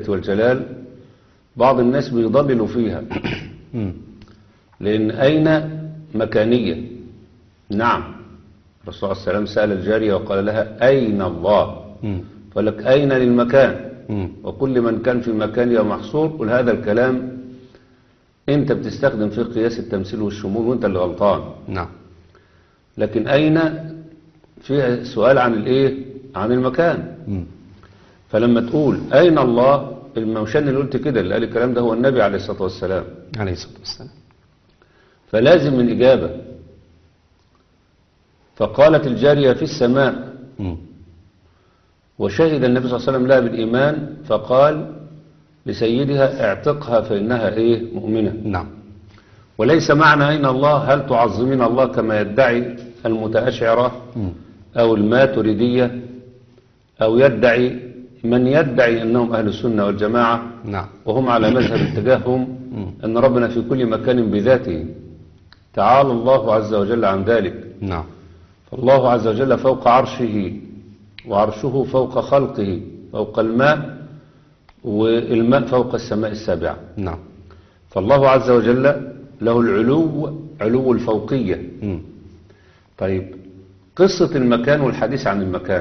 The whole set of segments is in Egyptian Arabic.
العزة والجلال بعض الناس بيضللوا فيها مم. لأن أين مكانية نعم الرسول صلى الله عليه وسلم سأل الجارية وقال لها أين الله مم. قال لك أين للمكان مم. وكل من كان في مكان يبقى محصور قل هذا الكلام انت بتستخدم فيه قياس التمثيل والشمول وانت اللي غلطان نعم لكن أين فيها سؤال عن الايه عن المكان مم. فلما تقول أين الله الموشن اللي قلت كده اللي قال الكلام ده هو النبي عليه الصلاة والسلام عليه الصلاة والسلام فلازم من إجابة فقالت الجارية في السماء مم. وشهد النبي صلى الله عليه وسلم لها بالإيمان فقال لسيدها اعتقها فإنها إيه مؤمنة نعم وليس معنى أين الله هل تعظمين الله كما يدعي المتأشعرة مم. أو الماتريدية أو يدعي من يدعي أنهم أهل السنة والجماعة نعم وهم على مذهب اتجاههم مم. أن ربنا في كل مكان بذاته تعالى الله عز وجل عن ذلك نعم فالله عز وجل فوق عرشه وعرشه فوق خلقه فوق الماء والماء فوق السماء السابعة نعم فالله عز وجل له العلو علو الفوقية مم. طيب قصة المكان والحديث عن المكان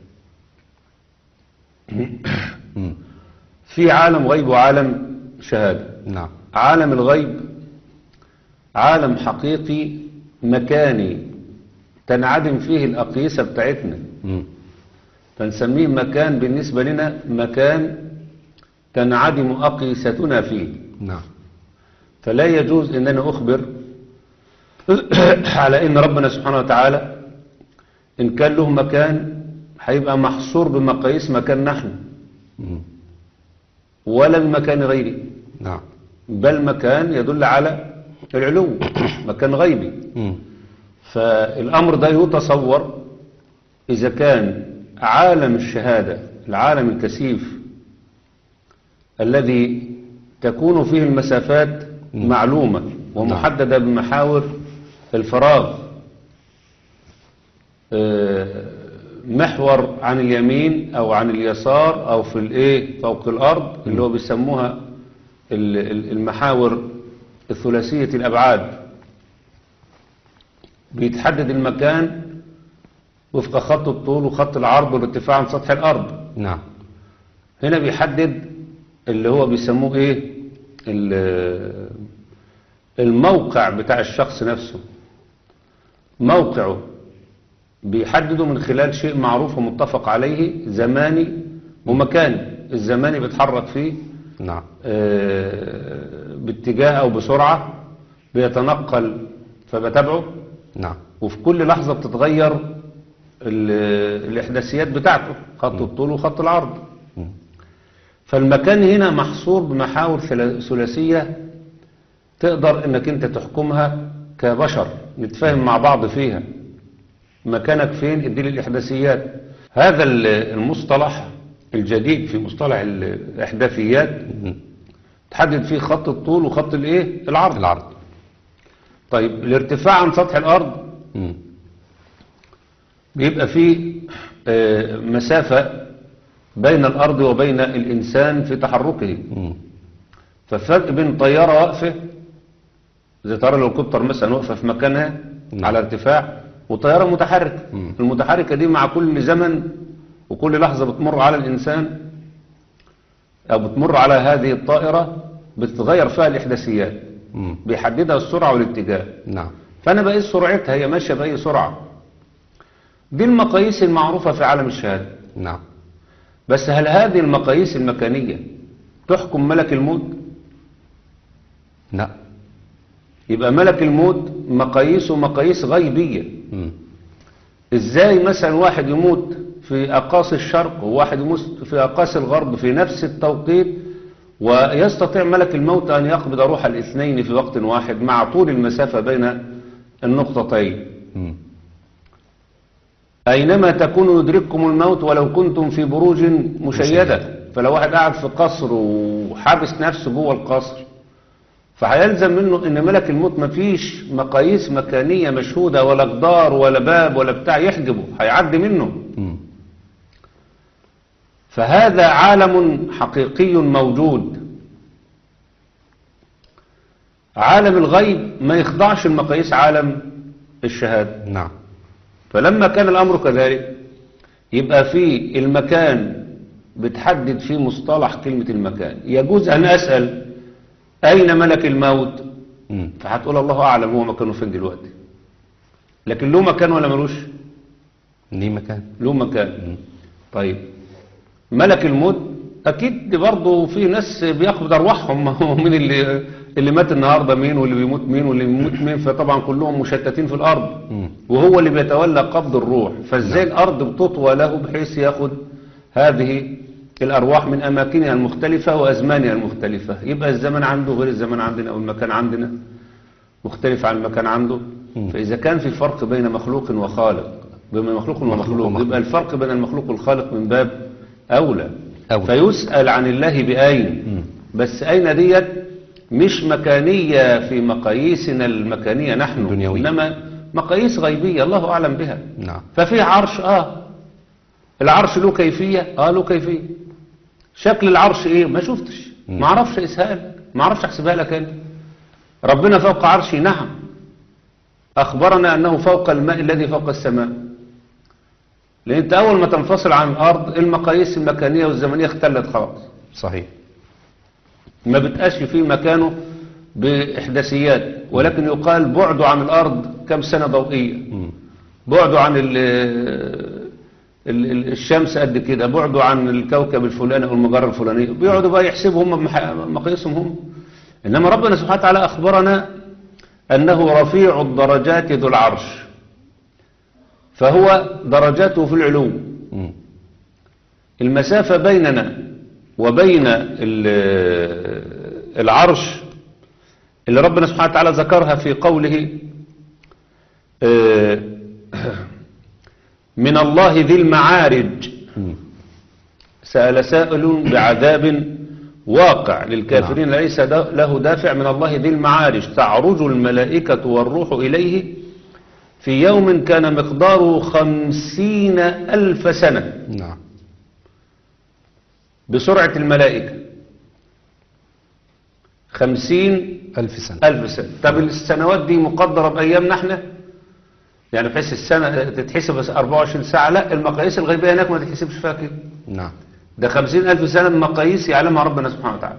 مم. في عالم غيب وعالم شهادة نعم عالم الغيب عالم حقيقي مكاني تنعدم فيه الأقيسة بتاعتنا مم. فنسميه مكان بالنسبة لنا مكان تنعدم أقيستنا فيه نعم فلا يجوز ان انا اخبر على ان ربنا سبحانه وتعالى ان كان له مكان هيبقى محصور بمقاييس مكان نحن مم. ولا بمكان غيري نعم بل مكان يدل على العلو مكان غيبي مم. فالامر ده يتصور اذا كان عالم الشهادة العالم الكثيف الذي تكون فيه المسافات معلومة ومحددة بمحاور الفراغ آه، محور عن اليمين او عن اليسار او في الايه فوق الارض اللي هو بيسموها ال- ال- المحاور الثلاثية الابعاد بيتحدد المكان وفق خط الطول وخط العرض والارتفاع عن سطح الارض نعم هنا بيحدد اللي هو بيسموه ايه ال- الموقع بتاع الشخص نفسه موقعه بيحدده من خلال شيء معروف ومتفق عليه زماني ومكاني الزماني بيتحرك فيه نعم آه، باتجاه او بسرعة بيتنقل فبتابعه نعم وفي كل لحظة بتتغير ال- الإحداثيات بتاعته خط الطول وخط العرض مم. فالمكان هنا محصور بمحاور ثلا- ثلاثية تقدر انك انت تحكمها كبشر نتفاهم مع بعض فيها مكانك فين ادي لي الاحداثيات هذا ال- المصطلح الجديد في مصطلح الاحداثيات مم. تحدد فيه خط الطول وخط الايه العرض العرض طيب الارتفاع عن سطح الارض مم. بيبقى فيه آه، مسافة بين الأرض وبين الإنسان في تحركه مم. فالفرق بين طيارة واقفة زي طيارة الهليكوبتر مثلا واقفة في مكانها نعم. على ارتفاع وطيارة متحركة مم. المتحركة دي مع كل زمن وكل لحظة بتمر على الإنسان أو بتمر على هذه الطائرة بتتغير فيها الإحداثيات مم. بيحددها السرعة والاتجاه نعم فأنا بقيس سرعتها هي ماشية بأي سرعة دي المقاييس المعروفة في عالم الشهادة نعم بس هل هذه المقاييس المكانية تحكم ملك الموت لا يبقى ملك الموت مقاييسه مقاييس غيبية مم. ازاي مثلا واحد يموت في اقاصي الشرق وواحد يموت في اقاصي الغرب في نفس التوقيت ويستطيع ملك الموت ان يقبض روح الاثنين في وقت واحد مع طول المسافة بين النقطتين مم. أينما تكونوا يدرككم الموت ولو كنتم في بروج مشيدة فلو واحد قاعد في قصر وحابس نفسه جوه القصر فهيلزم منه ان ملك الموت مفيش مقاييس مكانية مشهودة ولا جدار ولا باب ولا بتاع يحجبه هيعدي منه مم. فهذا عالم حقيقي موجود عالم الغيب ما يخضعش المقاييس عالم الشهادة نعم فلما كان الأمر كذلك يبقى في المكان بتحدد فيه مصطلح كلمة المكان يجوز أن أسأل أين ملك الموت مم. فهتقول الله أعلم هو مكانه فين دلوقتي لكن له مكان ولا ملوش ليه مكان له مكان مم. طيب ملك الموت أكيد برضه في ناس بياخد أرواحهم ما هو مين اللي اللي مات النهارده مين واللي بيموت مين واللي بيموت مين فطبعا كلهم مشتتين في الأرض مم. وهو اللي بيتولى قبض الروح فازاي الأرض بتطوى له بحيث ياخد هذه الأرواح من أماكنها المختلفة وأزمانها المختلفة يبقى الزمن عنده غير الزمن عندنا أو المكان عندنا مختلف عن المكان عنده مم. فإذا كان في فرق بين مخلوق وخالق بين مخلوق ومخلوق ومخلوق. يبقى الفرق بين المخلوق والخالق من باب أولى أولى. فيسأل عن الله بأين مم. بس أين ديت مش مكانية في مقاييسنا المكانية نحن الدنيوية. إنما مقاييس غيبية الله أعلم بها نعم ففي عرش اه العرش له كيفية اه له كيفية شكل العرش ايه ما شفتش مم. ما اعرفش اقيسها لك ما اعرفش احسبها لك انت ربنا فوق عرشي نعم اخبرنا انه فوق الماء الذي فوق السماء لان انت اول ما تنفصل عن الارض المقاييس المكانية والزمنية اختلت خلاص صحيح ما بتقاش في مكانه باحداثيات ولكن يقال بعده عن الارض كم سنة ضوئية مم. بعده عن ال ال- ال- الشمس قد كده بعده عن الكوكب الفلاني او المجره الفلانيه بيقعدوا بقى يحسبوا هم بمح- بمقاييسهم هم انما ربنا سبحانه وتعالى اخبرنا انه رفيع الدرجات ذو العرش فهو درجاته في العلو مم. المسافة بيننا وبين ال- العرش اللي ربنا سبحانه وتعالى ذكرها في قوله آه، من الله ذي المعارج مم. سأل سائل بعذاب واقع للكافرين ليس دا- له دافع من الله ذي المعارج تعرج الملائكة والروح إليه في يوم كان مقداره خمسين ألف سنة نعم بسرعة الملائكة خمسين ألف سنة ألف سنة طب السنوات دي مقدرة بأيامنا احنا يعني بحيث السنة تتحسب بس 24 ساعة لا المقاييس الغيبية هناك ما تتحسبش فيها كده نعم ده خمسين ألف سنة مقاييس يعلمها ربنا سبحانه وتعالى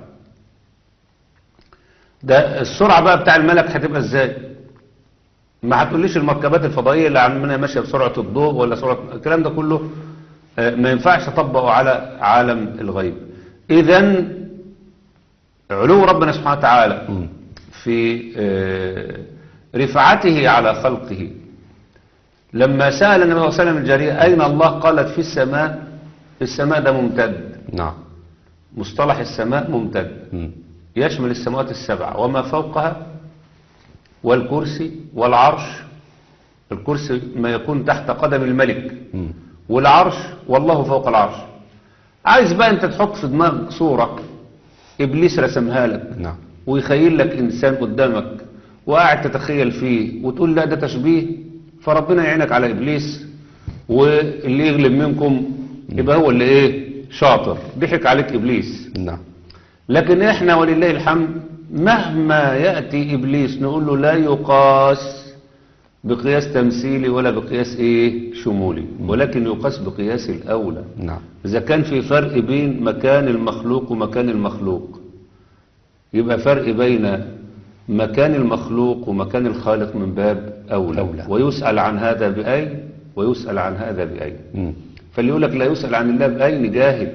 ده السرعة بقى بتاع الملك هتبقى ازاي ما هتقوليش المركبات الفضائية اللي عمالة ماشية بسرعة الضوء ولا سرعة الكلام ده كله آه، ما ينفعش اطبقه على عالم الغيب اذا علو ربنا سبحانه وتعالى مم. في آه، رفعته على خلقه لما سأل النبي صلى الله عليه وسلم الجارية أين الله قالت في السماء السماء ده ممتد نعم مصطلح السماء ممتد مم. يشمل السماوات السبع وما فوقها والكرسي والعرش الكرسي ما يكون تحت قدم الملك مم. والعرش والله فوق العرش عايز بقى انت تحط في دماغك صورة ابليس رسمها لك نعم ويخيل لك انسان قدامك وقاعد تتخيل فيه وتقول لا ده تشبيه فربنا يعينك على ابليس واللي يغلب منكم يبقى هو اللي ايه شاطر ضحك عليك ابليس نعم لكن احنا ولله الحمد مهما يأتي ابليس نقول له لا يقاس بقياس تمثيلي ولا بقياس ايه شمولي ولكن يقاس بقياس الاولى نعم إذا كان في فرق بين مكان المخلوق ومكان المخلوق يبقى فرق بين مكان المخلوق ومكان الخالق من باب أولى, أولى. ويسأل عن هذا بأين ويسأل عن هذا بأين مم. فاللي يقول لك لا يسأل عن الله بأين جاهل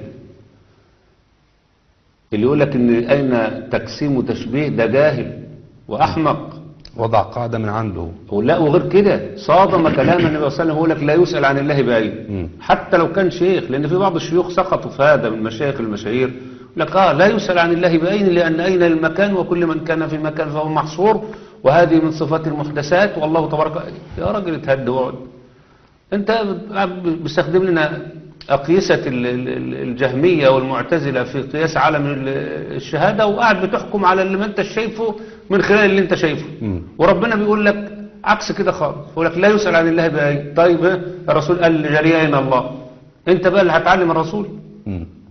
اللي يقول لك إن أين تقسيم وتشبيه ده جاهل وأحمق وضع قاعدة من عنده ولا وغير كده صادم كلام النبي صلى الله عليه وسلم يقول لك لا يسأل عن الله مم. بأين حتى لو كان شيخ لأن في بعض الشيوخ سقطوا في هذا من مشايخ المشاهير يقول لك آه لا يسأل عن الله بأين لأن أين المكان وكل من كان في مكان فهو محصور وهذه من صفات المحدثات والله تبارك يا راجل اتهد واقعد انت بتستخدم لنا أقيسة ال- ال- ال- الجهمية والمعتزلة في قياس عالم ال- الشهادة وقاعد بتحكم على اللي ما انت شايفه من خلال اللي انت شايفه مم. وربنا بيقول لك عكس كده خالص يقول لك لا يسأل عن الله بأي طيب ها؟ الرسول قال لجريان الله انت بقى اللي هتعلم الرسول مم.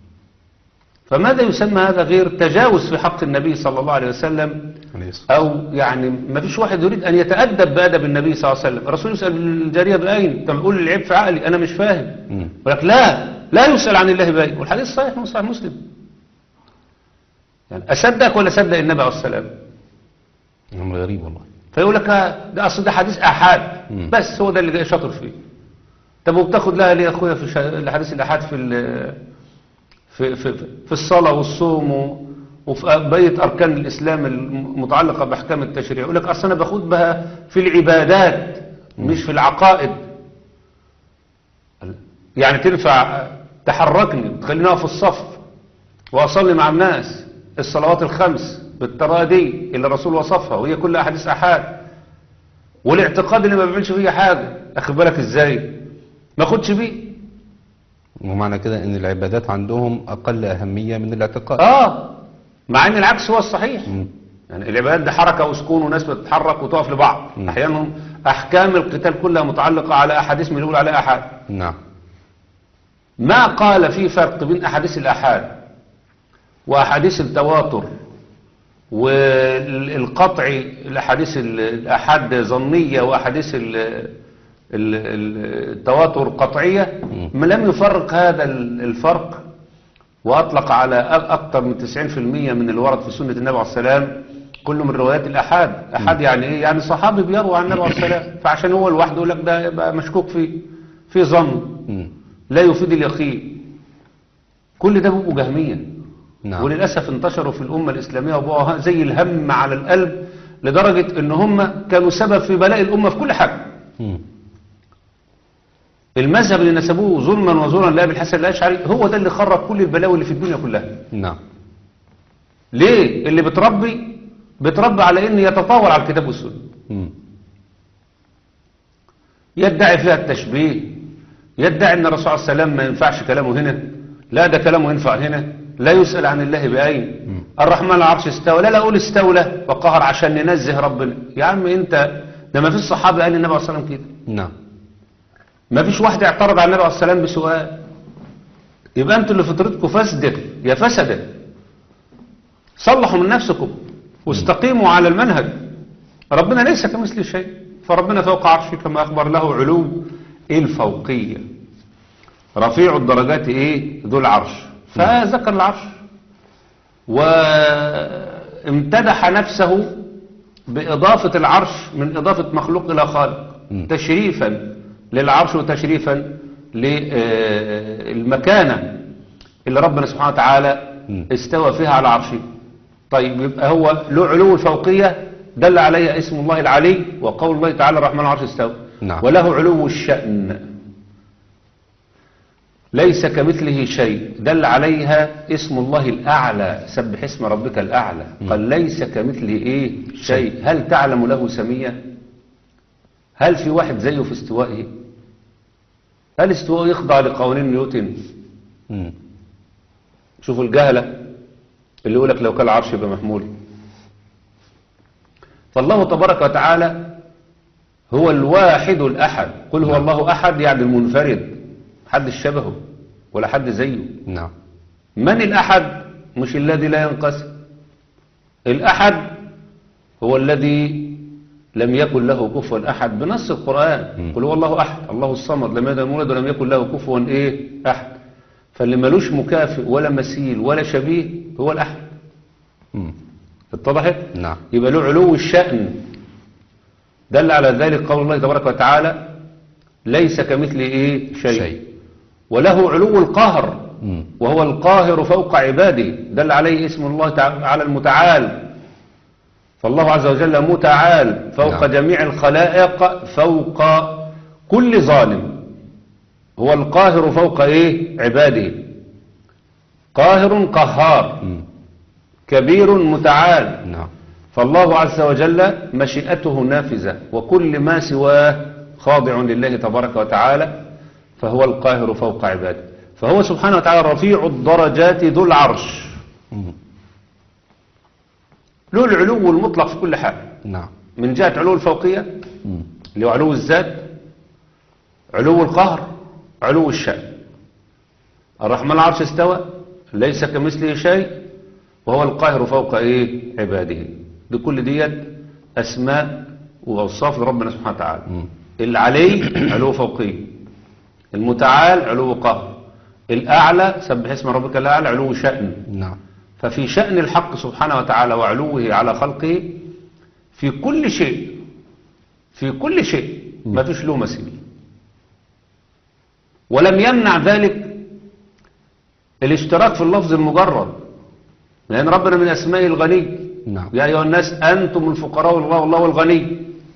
فماذا يسمى هذا غير تجاوز في حق النبي صلى الله عليه وسلم عليه الصلاة أو يعني ما فيش واحد يريد أن يتأدب بأدب النبي صلى الله عليه وسلم الرسول يسأل الجارية بأين طب يقول العيب في عقلي أنا مش فاهم مم. ولك لا لا يسأل عن الله بأين والحديث صحيح من صحيح مسلم يعني أصدق ولا أصدق النبي عليه السلام أمر غريب والله فيقول لك آه، ده أصل ده حديث أحاد مم. بس هو ده اللي جاي شاطر فيه طب وبتاخد لها ليه يا أخويا في شا- الحديث الأحاد في ال- في في في الصلاة والصوم و- وفي بقية أركان الإسلام المتعلقة بأحكام التشريع يقول لك أصل أنا باخد بها في العبادات مش في العقائد يعني تنفع تحركني تخليني أقف في الصف وأصلي مع الناس الصلوات الخمس بالطريقة دي اللي الرسول وصفها وهي كلها أحاديث أحاد والاعتقاد اللي ما بيعملش فيه حاجة أخد بالك إزاي ما خدش بيه ومعنى كده ان العبادات عندهم اقل اهمية من الاعتقاد آه مع أن العكس هو الصحيح مم. يعني العبادات دي حركة وسكون وناس بتتحرك وتقف لبعض مم. أحيانا أحكام القتال كلها متعلقة على أحاديث من يقول عليها أحاد نعم ما قال في فرق بين أحاديث الأحاد وأحاديث التواتر والقطع الأحاديث ال- الأحاد ظنية وأحاديث ال- ال- ال- التواتر قطعية ما لم يفرق هذا ال- الفرق وأطلق على أ- أكثر من 90% من اللي ورد في سنة النبي عليه السلام كله من روايات الأحاد أحد يعني إيه يعني صحابي بيروى عن النبي عليه السلام فعشان هو لوحده يقول لك ده يبقى مشكوك فيه في ظن مم. لا يفيد اليقين كل ده بيبقوا جهميا نعم وللأسف انتشروا في الأمة الإسلامية وبقوا زي الهم على القلب لدرجة ان هم كانوا سبب في بلاء الأمة في كل حاجة مم. المذهب اللي نسبوه ظلما وزورا لأبي الحسن الأشعري هو ده اللي خرب كل البلاوي اللي في الدنيا كلها نعم ليه اللي بتربي بتربي على ان يتطاول على الكتاب والسنة مم. يدعي فيها التشبيه يدعي ان الرسول صلى الله عليه وسلم ما ينفعش كلامه هنا لا ده كلامه ينفع هنا لا يسأل عن الله بأين الرحمن على العرش استوى لا لا اقول استولى وقهر عشان ننزه ربنا يا عم انت ده ما فيش صحابة قال النبي عليه الصلاة والسلام كده نعم ما فيش واحد اعترض على النبي عليه الصلاة والسلام بسؤال يبقى انتوا اللي فطرتكم فاسدة يا فسدة صلحوا من نفسكم واستقيموا على المنهج ربنا ليس كمثل شيء فربنا فوق عرشه كما أخبر له علو الفوقية رفيع الدرجات إيه ذو العرش فذكر العرش وامتدح نفسه بإضافة العرش من إضافة مخلوق إلى خالق مم. تشريفا للعرش وتشريفا للمكانة اللي ربنا سبحانه وتعالى مم. استوى فيها على عرشه طيب يبقى هو له علو الفوقية دل عليها اسم الله العلي وقول الله تعالى الرحمن على العرش استوى نعم. وله علو الشأن ليس كمثله شيء دل عليها اسم الله الأعلى سبح اسم ربك الأعلى قال ليس كمثله إيه شيء هل تعلم له سمية هل في واحد زيه في استوائه هل استوائه يخضع لقوانين نيوتن مم. شوفوا الجهلة اللي يقول لك لو كان العرش يبقى محمول فالله تبارك وتعالى هو الواحد الأحد قل هو الله أحد يعني المنفرد حد شبهه ولا حد زيه نعم من الأحد مش الذي لا ينقسم الأحد هو الذي لم يكن له كفوا أحد بنص القرآن مم. قل هو الله أحد الله الصمد لم يلد ولم يولد ولم يكن له كفوا إيه أحد فاللي ملوش مكافئ ولا مثيل ولا شبيه هو الأحد مم. اتضحت نعم يبقى له علو الشأن دل على ذلك قول الله تبارك وتعالى ليس كمثله إيه شيء, شيء. وله علو القهر مم. وهو القاهر فوق عباده دل عليه اسم الله تعالى المتعال فالله عز وجل متعال فوق نعم. جميع الخلائق فوق كل ظالم هو القاهر فوق ايه عباده قاهر قهار مم. كبير متعال نعم فالله عز وجل مشيئته نافذة وكل ما سواه خاضع لله تبارك وتعالى فهو القاهر فوق عباده فهو سبحانه وتعالى رفيع الدرجات ذو العرش مم. له العلو المطلق في كل حال نعم من جهة علو الفوقية مم. اللي هو علو الذات علو القهر علو الشأن الرحمن العرش استوى ليس كمثله شيء وهو القاهر فوق ايه عباده دي كل ديت اسماء واوصاف لربنا سبحانه وتعالى مم. العلي علو فوقي المتعال علو قهر الاعلى سبح اسم ربك الاعلى علو شأن نعم ففي شأن الحق سبحانه وتعالى وعلوه على خلقه في كل شيء في كل شيء ما فيش له مثيل ولم يمنع ذلك الاشتراك في اللفظ المجرد لأن ربنا من أسمائه الغني نعم يا أيها الناس أنتم الفقراء والله والله الغني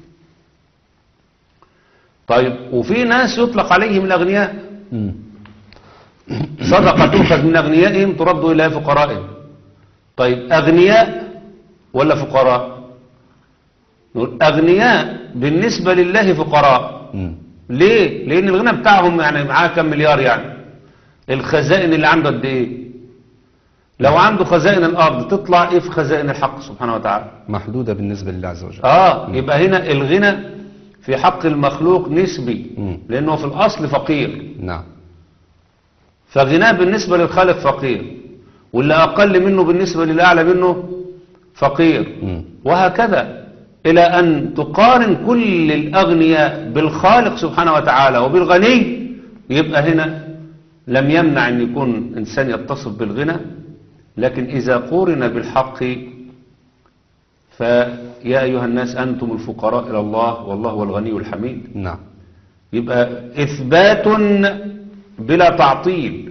طيب وفي ناس يطلق عليهم الأغنياء مم. صدقة تؤخذ من أغنيائهم ترد إلى فقرائهم طيب أغنياء ولا فقراء نقول أغنياء بالنسبة لله فقراء مم. ليه لأن الغنى بتاعهم يعني معاه كم مليار يعني الخزائن اللي عنده قد إيه لو عنده خزائن الأرض تطلع إيه في خزائن الحق سبحانه وتعالى محدودة بالنسبة لله عز وجل آه يبقى هنا الغنى في حق المخلوق نسبي مم. لأنه في الأصل فقير نعم فغناه بالنسبة للخالق فقير واللي أقل منه بالنسبة للأعلى منه فقير مم. وهكذا إلى أن تقارن كل الأغنياء بالخالق سبحانه وتعالى وبالغني يبقى هنا لم يمنع أن يكون إنسان يتصف بالغنى لكن إذا قورن بالحق فيا أيها الناس أنتم الفقراء إلى الله والله هو الغني الحميد نعم يبقى إثبات بلا تعطيل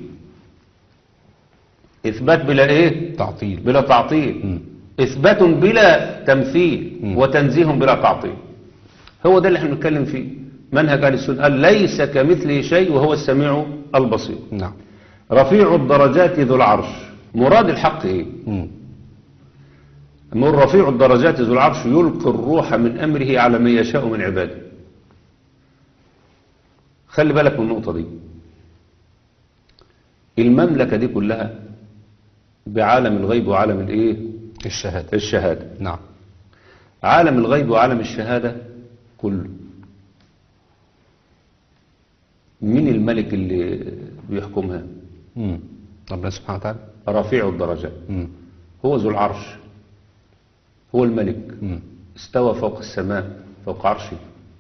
إثبات بلا إيه تعطيل بلا تعطيل مم. إثبات بلا تمثيل مم. وتنزيه بلا تعطيل هو ده اللي احنا بنتكلم فيه منهج أهل السنة قال ليس كمثله شيء وهو السميع البصير نعم رفيع الدرجات ذو العرش مراد الحق ايه مم. من رفيع الدرجات ذو العرش يلقي الروح من أمره على من يشاء من عباده خلي بالك من النقطة دي المملكة دي كلها بعالم الغيب وعالم الايه الشهادة الشهادة نعم عالم الغيب وعالم الشهادة كله مين الملك اللي بيحكمها مم. ربنا سبحانه وتعالى رفيع الدرجات مم. هو ذو العرش هو الملك مم. استوى فوق السماء فوق عرشه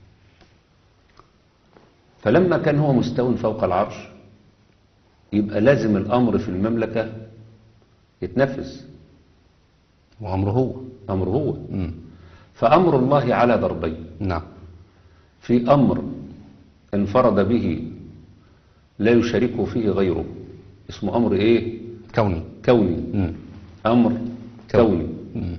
فلما كان هو مستو فوق العرش يبقى لازم الأمر في المملكة يتنفذ وأمره هو أمر هو مم. فأمر الله على ضربين نعم في أمر انفرد به لا يشاركه فيه غيره اسمه أمر إيه كوني كوني مم. أمر كوني مم.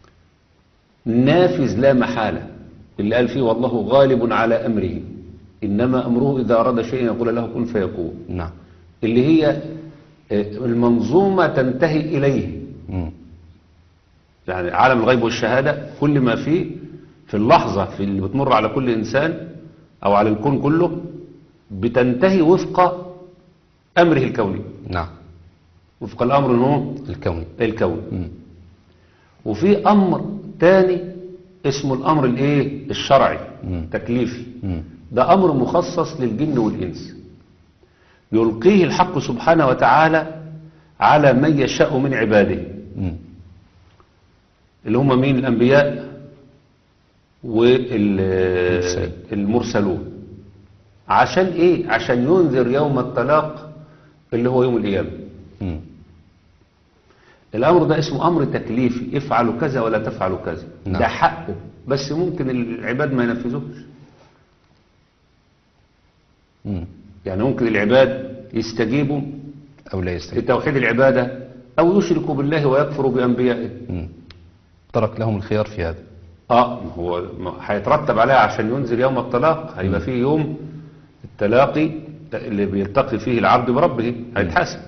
نافذ لا محالة اللي قال فيه والله غالب على أمره إنما أمره إذا أراد شيئا يقول له كن فيكون نعم اللي هي آه، المنظومة تنتهي إليه مم. يعني عالم الغيب والشهادة كل ما فيه في اللحظة في اللي بتمر على كل إنسان أو على الكون كله بتنتهي وفق أمره الكوني نعم وفق الأمر هو الكوني الكوني مم. وفي أمر تاني اسمه الأمر الإيه الشرعي مم. تكليفي مم. ده أمر مخصص للجن والإنس يلقيه الحق سبحانه وتعالى على من يشاء من عباده مم. اللي هم مين الأنبياء المرسلين. والمرسلون عشان إيه عشان ينذر يوم الطلاق اللي هو يوم القيامة مم. الأمر ده اسمه أمر تكليفي افعلوا كذا ولا تفعلوا كذا نعم. ده حقه بس ممكن العباد ما ينفذوش مم. يعني ممكن العباد يستجيبوا أو لا يستجيب لتوحيد العبادة أو يشركوا بالله ويكفروا بأنبيائه مم. ترك لهم الخيار في هذا اه ما هو ما هيترتب عليها عشان ينزل يوم الطلاق هيبقى فيه يوم التلاقي اللي بيلتقي فيه العبد بربه هيتحاسب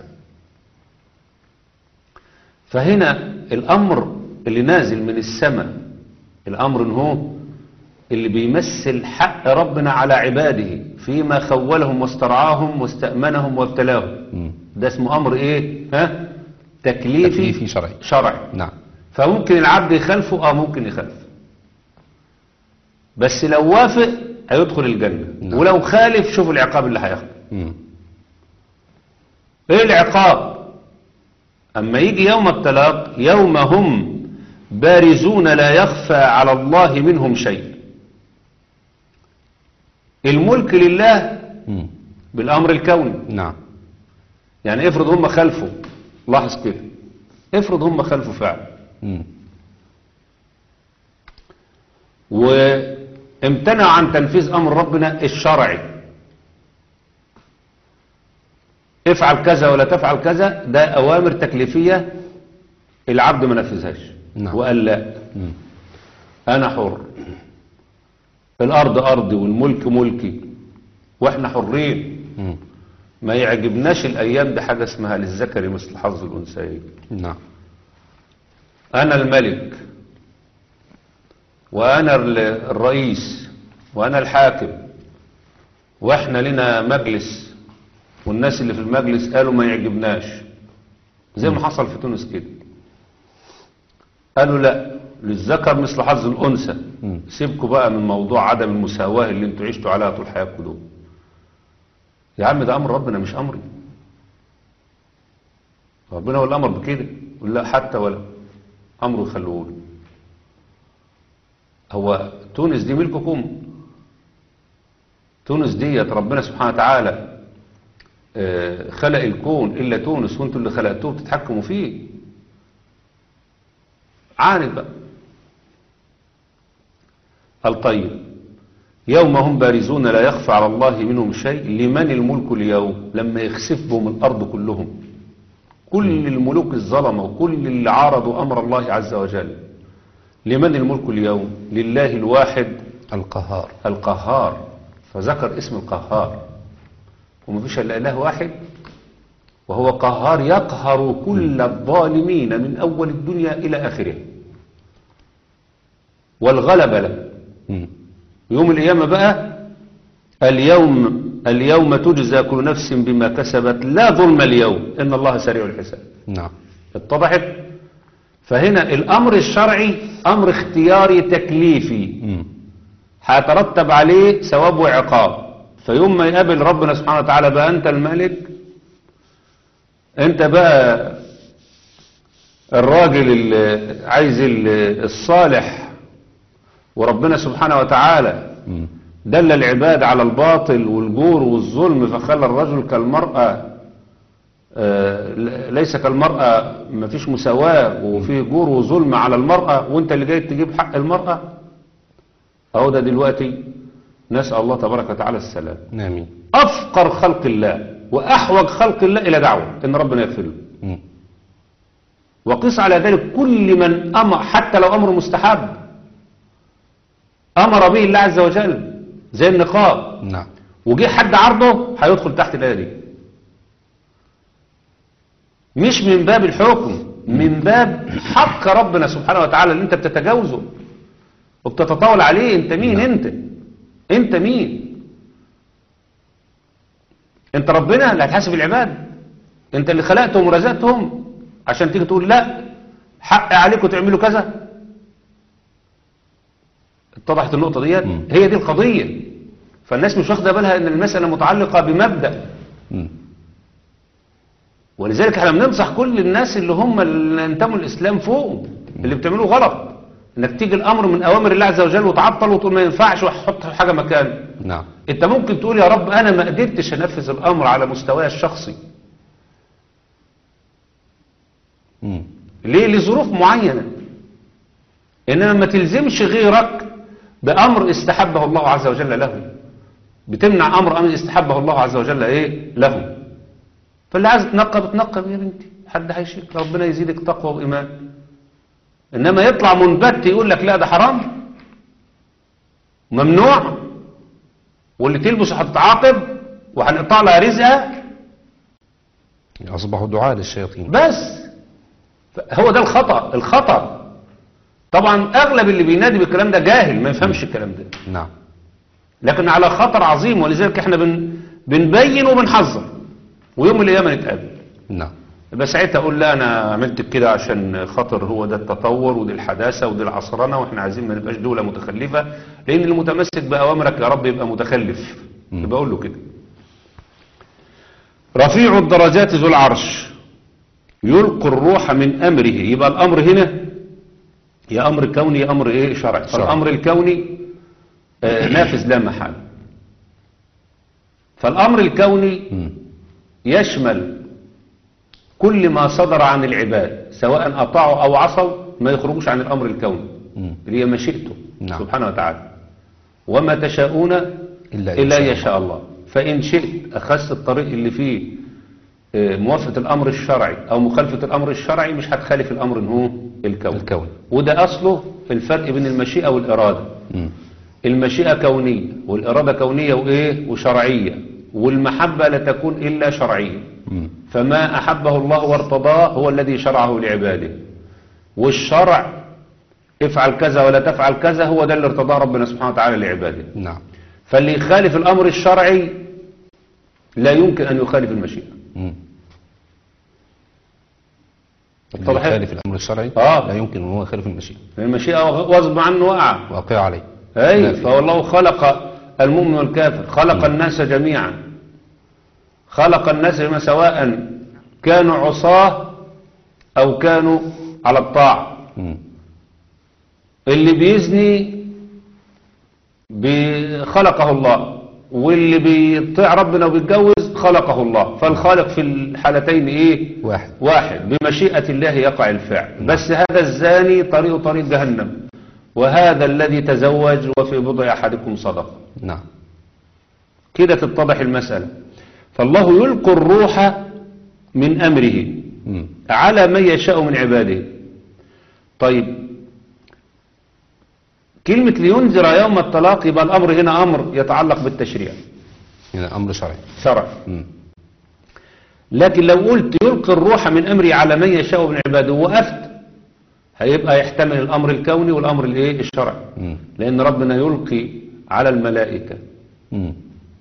فهنا الأمر اللي نازل من السماء الأمر إن هو اللي بيمثل حق ربنا على عباده فيما خولهم واسترعاهم واستأمنهم وابتلاهم مم. ده اسمه أمر إيه ها تكليفي, تكليفي شرعي. شرعي نعم فممكن العبد يخالفه اه ممكن يخالف بس لو وافق هيدخل الجنة نعم. ولو خالف شوف العقاب اللي هياخده مم. ايه العقاب أما يجي يوم التلاق يوم هم بارزون لا يخفى على الله منهم شيء الملك لله مم. بالأمر الكوني نعم يعني افرض هم خلفوا لاحظ كده افرض هم خلفوا فعلا مم. وامتنع عن تنفيذ أمر ربنا الشرعي افعل كذا ولا تفعل كذا ده أوامر تكليفية العبد ما نفذهاش نعم. وقال لا مم. أنا حر الأرض أرضي والملك ملكي وإحنا حرين مم. ما يعجبناش الأيام بحاجة اسمها للذكر مثل حظ الأنثيين نعم أنا الملك وأنا ال- الرئيس وأنا الحاكم وإحنا لنا مجلس والناس اللي في المجلس قالوا ما يعجبناش زي ما حصل في تونس كده قالوا لا للذكر مثل حظ الأنثى مم. سيبكوا بقى من موضوع عدم المساواة اللي انتوا عشتوا عليها طول حياتكم دول يا عم ده أمر ربنا مش أمري ربنا هو الأمر بكده يقول لا حتى ولا أمره يخلوه له هو تونس دي ملككم تونس ديت ربنا سبحانه وتعالى آه، خلق الكون إلا تونس وانتوا اللي خلقتوه بتتحكموا فيه عاند بقى الطيب يوم هم بارزون لا يخفى على الله منهم شيء لمن الملك اليوم لما يخسف بهم الأرض كلهم كل الملوك الظلمة وكل اللي عارضوا أمر الله عز وجل لمن الملك اليوم لله الواحد القهار القهار فذكر اسم القهار ومفيش إلا إله واحد وهو قهار يقهر كل الظالمين من أول الدنيا إلى آخرها والغلب له مم. يوم القيامة بقى اليوم اليوم تجزى كل نفس بما كسبت لا ظلم اليوم إن الله سريع الحساب نعم اتضحت فهنا الأمر الشرعي أمر اختياري تكليفي مم. هيترتب عليه ثواب وعقاب فيوم ما يقابل ربنا سبحانه وتعالى بقى أنت الملك أنت بقى الراجل اللي عايز ال- الصالح وربنا سبحانه وتعالى مم. دل العباد على الباطل والجور والظلم فخلى الرجل كالمرأة آه، ليس كالمرأة ما فيش مساواة وفيه جور وظلم على المرأة وانت اللي جاي تجيب حق المرأة اهو ده دلوقتي نسأل الله تبارك وتعالى السلام آمين أفقر خلق الله وأحوج خلق الله إلى دعوة إن ربنا يغفر له مم. وقس على ذلك كل من أمر حتى لو أمر مستحب أمر به الله عز وجل زي النقاب نعم وجه حد عرضه هيدخل تحت الآية دي مش من باب الحكم من باب حق ربنا سبحانه وتعالى اللي انت بتتجاوزه وبتتطاول عليه انت مين نعم. انت انت مين انت ربنا اللي هتحاسب العباد انت اللي خلقتهم ورزقتهم عشان تيجي تقول لا حق عليكم تعملوا كذا اتضحت النقطة ديت مم. هي دي القضية فالناس مش واخده بالها ان المسألة متعلقة بمبدأ مم. ولذلك احنا بننصح كل الناس اللي هم اللي انتموا الاسلام فوق اللي بتعملوه غلط انك تيجي الامر من اوامر الله عز وجل وتعطل وتقول ما ينفعش وحط حاجه مكانه نعم انت ممكن تقول يا رب انا ما قدرتش انفذ الامر على مستواي الشخصي مم. ليه لظروف معينه انما ما تلزمش غيرك بامر استحبه الله عز وجل له بتمنع امر امر استحبه الله عز وجل ايه له فاللي عايز تنقب تنقب يا بنتي حد هيشيك ربنا يزيدك تقوى وايمان انما يطلع منبت يقول لك لا ده حرام ممنوع واللي تلبسه هتتعاقب وهنقطع لها رزقها أصبحوا دعاء للشياطين بس هو ده الخطأ الخطأ طبعا اغلب اللي بينادي بالكلام ده جاهل ما يفهمش الكلام ده نعم لكن على خطر عظيم ولذلك احنا بن بنبين وبنحذر ويوم القيامه نتقابل نعم يبقى ساعتها اقول لا انا عملت كده عشان خاطر هو ده التطور ودي الحداثه ودي العصرنه واحنا عايزين ما نبقاش دوله متخلفه لان اللي متمسك باوامرك يا رب يبقى متخلف مم. يبقى اقول له كده رفيع الدرجات ذو العرش يلقي الروح من أمره يبقى الأمر هنا يا أمر كوني يا أمر إيه شرعي شرعي. فالأمر الكوني آه، نافذ لا محال فالأمر الكوني مم. يشمل كل ما صدر عن العباد سواء أطاعوا أو عصوا ما يخرجوش عن الأمر الكوني مم. اللي هي مشيئته نعم. سبحانه وتعالى وما تشاءون إلا إلا إن إن شاء يشاء الله فإن شئت أخذت الطريق اللي فيه آه، موافقة الأمر الشرعي أو مخالفة الأمر الشرعي مش هتخالف الأمر إن هو الكون الكون. وده أصله الفرق بين المشيئة والإرادة مم. المشيئة كونية والإرادة كونية وإيه وشرعية والمحبة لا تكون إلا شرعية مم. فما أحبه الله وارتضاه هو الذي شرعه لعباده والشرع افعل كذا ولا تفعل كذا هو ده اللي ارتضاه ربنا سبحانه وتعالى لعباده نعم فاللي يخالف الأمر الشرعي لا يمكن أن يخالف المشيئة مم. اللي اتضحت؟ يخالف الأمر الشرعي آه. لا يمكن أن هو يخالف المشيئة المشيئة غصب عنه وقع واقع عليه أي نافذ. فوالله خلق المؤمن والكافر خلق الناس جميعا خلق الناس جميعا سواء كانوا عصاه أو كانوا على الطاعة مم. اللي بيزني بي- خلقه الله واللي بيطيع ربنا وبيتجوز خلقه الله فالخالق في الحالتين ايه واحد واحد بمشيئة الله يقع الفعل بس هذا الزاني طريق طريق جهنم وهذا الذي تزوج وفي بضع أحدكم صدقة نعم كده تتضح المسألة فالله يلقي الروح من أمره مم. على من يشاء من عباده طيب كلمة لينذر يوم الطلاق يبقى الأمر هنا أمر يتعلق بالتشريع هنا أمر شرعي شرع مم. لكن لو قلت يلقي الروح من أمره على من يشاء من عباده وقفت هيبقى يحتمل الأمر الكوني والأمر الايه الشرعي مم. لأن ربنا يلقي على الملائكة مم.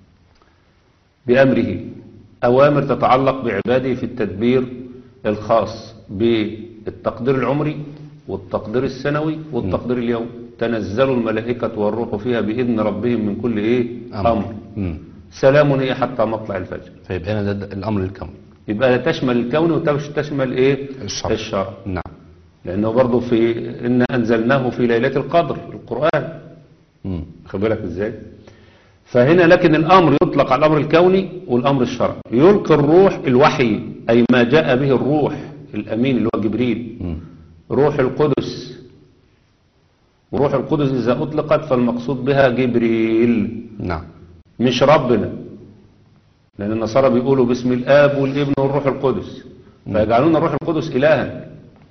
بأمره أوامر تتعلق بعباده في التدبير الخاص بالتقدير العمري والتقدير السنوي والتقدير اليومي تنزل الملائكة والروح فيها بإذن ربهم من كل إيه أمر مم. سلام هي حتى مطلع الفجر فيبقى هنا ده الأمر الكوني يبقى تشمل الكون وتشمل إيه الشرع. الشرع نعم لأنه برضه في إن أنزلناه في ليلة القدر القرآن مم. خد بالك ازاي فهنا لكن الامر يطلق على الامر الكوني والامر الشرعي يلقي الروح الوحي اي ما جاء به الروح الامين اللي هو جبريل مم. روح القدس وروح القدس اذا اطلقت فالمقصود بها جبريل نعم مش ربنا لان النصارى بيقولوا باسم الاب والابن والروح القدس فيجعلون الروح القدس الها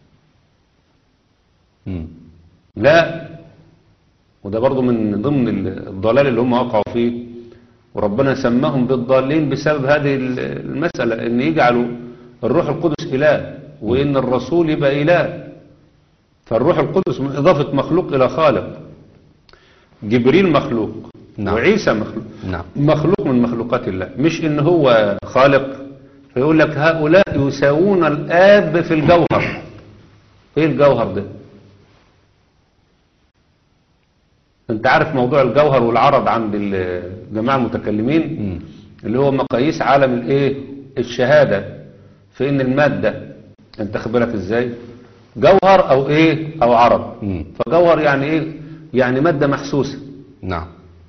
مم. لا وده برضو من ضمن الضلال اللي هم وقعوا فيه وربنا سماهم بالضالين بسبب هذه المسألة ان يجعلوا الروح القدس إله وإن الرسول يبقى إله فالروح القدس من إضافة مخلوق إلى خالق جبريل مخلوق نعم. وعيسى مخلوق نعم مخلوق من مخلوقات الله مش إن هو خالق فيقول لك هؤلاء يساوون الآب في الجوهر إيه الجوهر ده انت عارف موضوع الجوهر والعرض عند الجماعة المتكلمين مم. اللي هو مقاييس عالم الايه الشهادة في ان المادة انت خبرك ازاي جوهر او ايه او عرض مم. فجوهر يعني ايه يعني مادة محسوسة نعم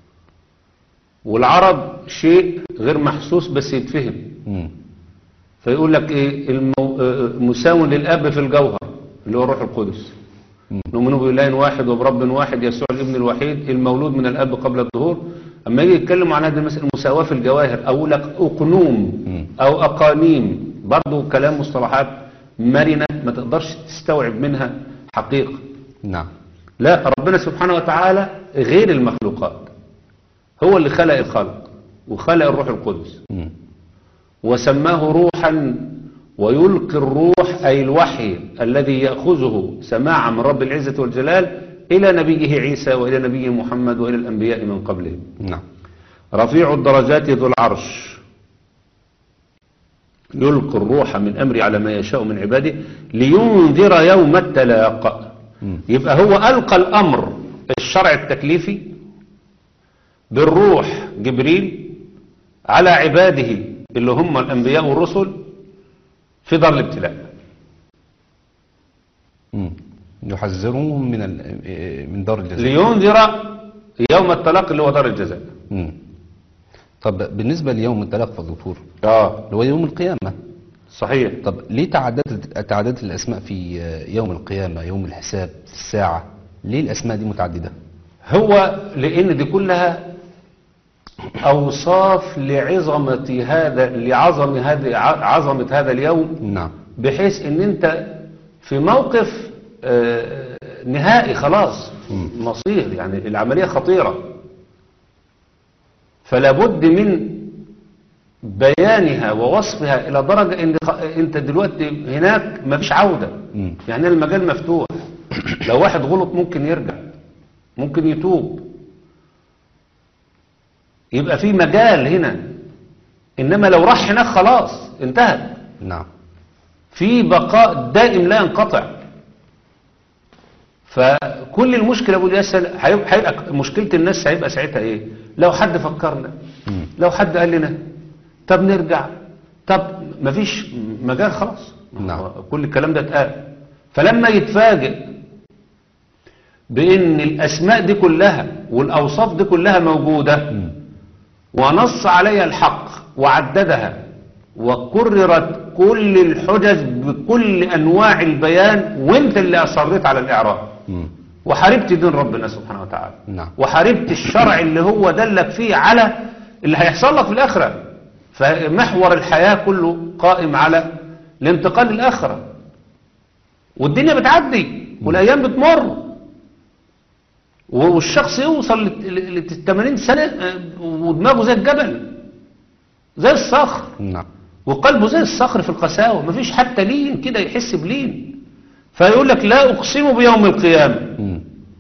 والعرض شيء غير محسوس بس يتفهم مم. فيقول لك ايه المو... آه، مساو للاب في الجوهر اللي هو الروح القدس مم. نؤمن بإله واحد وبرب واحد يسوع الابن الوحيد المولود من الاب قبل الظهور اما يجي يتكلموا عن هذه المسألة المساواة في الجواهر او لك اقنوم مم. او اقانيم برضو كلام مصطلحات مرنة ما تقدرش تستوعب منها حقيقة نعم لا ربنا سبحانه وتعالى غير المخلوقات هو اللي خلق الخلق وخلق الروح القدس مم. وسماه روحا ويلقي الروح أي الوحي الذي يأخذه سماعا من رب العزة والجلال إلى نبيه عيسى وإلى نبيه محمد وإلى الأنبياء من قبله نعم رفيع الدرجات ذو العرش يلقي الروح من أمر على ما يشاء من عباده لينذر يوم التلاق مم. يبقى هو ألقى الأمر الشرع التكليفي بالروح جبريل على عباده اللي هم الأنبياء والرسل في دار الابتلاء مم. يحذرهم من ال- من دار الجزاء لينذر يوم التلاقي اللي هو دار الجزاء مم. طب بالنسبة ليوم التلاق يا دكتور اه اللي هو يوم القيامة صحيح طب ليه تعددت تعددت الأسماء في يوم القيامة يوم الحساب الساعة ليه الأسماء دي متعددة هو لان دي كلها اوصاف لعظمة هذا لعظم هذا عظمة هذا اليوم نعم بحيث ان انت في موقف آه، نهائي خلاص مصير يعني العملية خطيرة فلا بد من بيانها ووصفها الى درجة ان خ- انت دلوقتي هناك مفيش عودة مم. يعني المجال مفتوح لو واحد غلط ممكن يرجع ممكن يتوب يبقى في مجال هنا انما لو راح هناك خلاص انتهت نعم في بقاء دائم لا ينقطع فكل المشكلة أبو الياسر هيبقى هيبقى مشكلة الناس هيبقى ساعتها إيه لو حد فكرنا مم. لو حد قال لنا طب نرجع طب مفيش مجال خلاص نعم. كل الكلام ده اتقال فلما يتفاجئ بأن الأسماء دي كلها والأوصاف دي كلها موجودة مم. ونص عليها الحق وعددها وكررت كل الحجج بكل أنواع البيان وانت اللي أصريت على الإعراب مم. وحاربت دين ربنا سبحانه وتعالى نعم. وحاربت الشرع اللي هو دلك فيه على اللي هيحصل لك في الآخرة فمحور الحياة كله قائم على الانتقال للآخرة والدنيا بتعدي والأيام بتمر والشخص يوصل ل 80 سنة آه، ودماغه زي الجبل زي الصخر نعم وقلبه زي الصخر في القساوة مفيش حتى لين كده يحس بلين فيقول لك لا أقسم بيوم القيامة مم.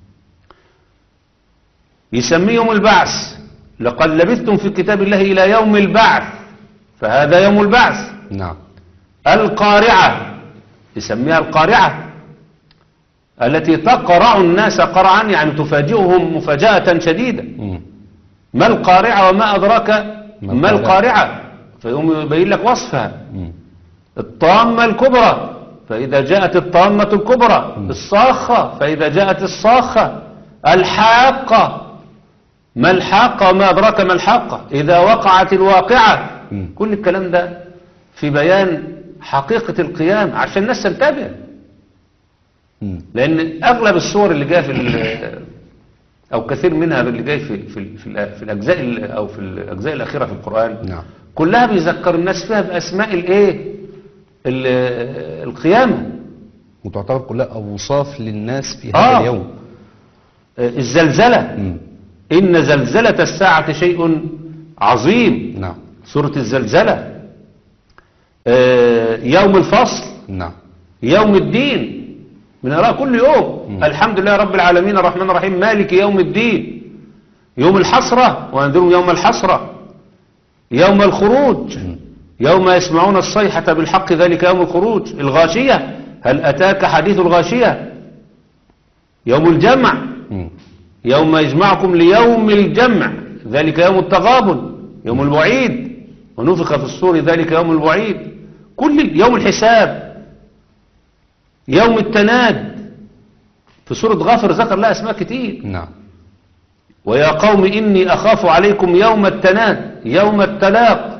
يسميه يوم البعث لقد لبثتم في كتاب الله إلى يوم البعث فهذا يوم البعث نعم القارعة يسميها القارعة التي تقرع الناس قرعا يعني تفاجئهم مفاجأة شديدة مم. ما القارعة وما أدراك ما ما القارعة؟ القارعة فيقوم يبين لك وصفها مم. الطامة الكبرى فإذا جاءت الطامة الكبرى الصاخة فإذا جاءت الصاخة الحاقة ما الحاقة وما أدراك ما الحاقة إذا وقعت الواقعة مم. كل الكلام ده في بيان حقيقة القيام عشان الناس تنتبه مم. لأن أغلب الصور اللي جايه في ال- أو كثير منها اللي جاي في في في, الأ- في الأجزاء ال- أو في الأجزاء الأخيرة في القرآن نعم كلها بيذكر الناس فيها بأسماء الإيه ال- القيامة وتعتبر كلها أوصاف للناس في آه. هذا اليوم الزلزلة مم. إن زلزلة الساعة شيء عظيم نعم سورة الزلزلة آه، يوم الفصل نعم يوم الدين بنقراها كل يوم مم. الحمد لله رب العالمين الرحمن الرحيم مالك يوم الدين يوم الحسرة وأنذرهم يوم الحسرة يوم الخروج يوم يسمعون الصيحة بالحق ذلك يوم الخروج الغاشية هل أتاك حديث الغاشية يوم الجمع مم. يوم يجمعكم ليوم الجمع ذلك يوم التغابن يوم الوعيد ونفخ في الصور ذلك يوم الوعيد كل يوم الحساب يوم التناد في سورة غافر ذكر لها اسماء كتير نعم ويا قوم إني أخاف عليكم يوم التناد يوم التلاق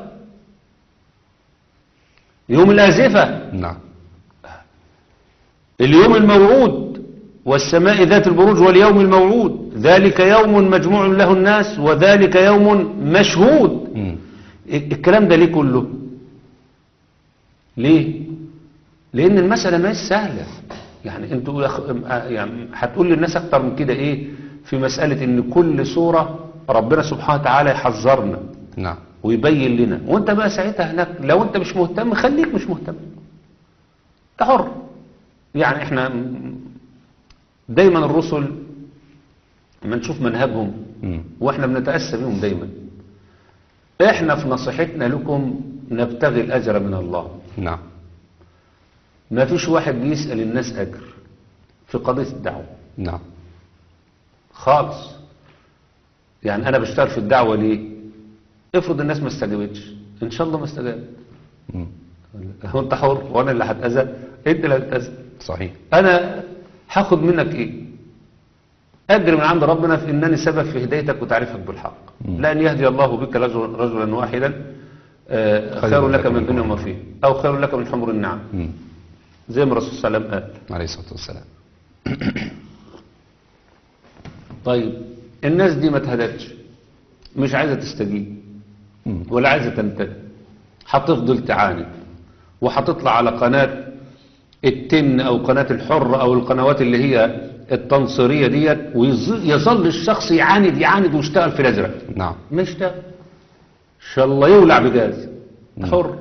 يوم الآزفة نعم اليوم الموعود والسماء ذات البروج واليوم الموعود ذلك يوم مجموع له الناس وذلك يوم مشهود مم. الكلام ده ليه كله ليه لان المسألة ما هي سهلة يعني انتوا يا أخ- يعني هتقول للناس اكتر من كده ايه في مسألة ان كل سورة ربنا سبحانه وتعالى يحذرنا نعم ويبين لنا وانت بقى ساعتها هناك لو انت مش مهتم خليك مش مهتم انت حر يعني احنا م- دايما الرسل لما نشوف منهجهم مم. واحنا بنتأسى بهم دايما احنا في نصيحتنا لكم نبتغي الاجر من الله نعم ما فيش واحد بيسأل الناس اجر في قضية الدعوة نعم خالص يعني انا بشتغل في الدعوة ليه افرض الناس ما استجابتش ان شاء الله ما استجابت مم. هو انت حر وانا اللي هتأذى انت اللي هتتأذى صحيح انا هاخد منك ايه اجر من عند ربنا في انني سبب في هدايتك وتعريفك بالحق لان يهدي الله بك رجل رجلا واحدا آه، خير لك من الدنيا وما فيه او خير لك من حمر النعم مم. زي ما الرسول صلى الله عليه وسلم قال عليه الصلاة والسلام طيب الناس دي ما اتهدتش مش عايزه تستجيب مم. ولا عايزه تنتهي هتفضل تعاند وهتطلع على قناه التن او قناه الحر او القنوات اللي هي التنصيريه ديت ويظل الشخص يعاند يعاند ويشتغل في الازرق نعم ما يشتغل ان شاء الله يولع بجاز حر